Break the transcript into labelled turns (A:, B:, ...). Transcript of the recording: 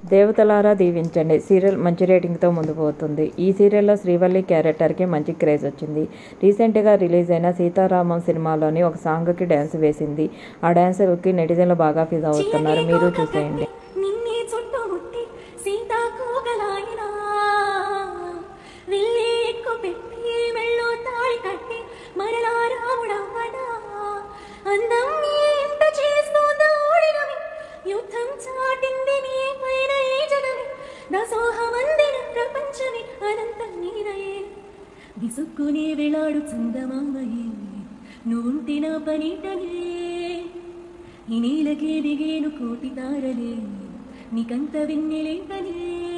A: దేవతలారా దీవించండి సీరియల్ మంచి రేటింగ్తో ముందుకు పోతుంది ఈ సీరియల్లో శ్రీవల్లి క్యారెక్టర్కి మంచి క్రేజ్ వచ్చింది రీసెంట్గా రిలీజ్ అయిన సీతారామం సినిమాలోని ఒక సాంగ్కి డ్యాన్స్ వేసింది ఆ డ్యాన్స్కి నెటిజన్లు బాగా ఫిదా అవుతున్నారు మీరు చూసేయండి
B: నిన్నే చుట్టుముట్టి సీతాకోగలాయినా వెళ్ళి ఎక్కు పెట్టి మెళ్ళో తాళి కట్టి మరలా రాముడవ్వనా అందం ఏంట చేస్తోందో ఓడినవి యుద్ధం చాటింది నీ పైన ఈ జగమే దాసోహమందిన ప్రపంచమే అనంతం నీదయే విసుక్కునే వేళాడు చందమామయే నువ్వుంటి నా పనిటనే ఈ నీలకే దిగేను కోటి తారలే నీకంత వెన్నెలేంటనే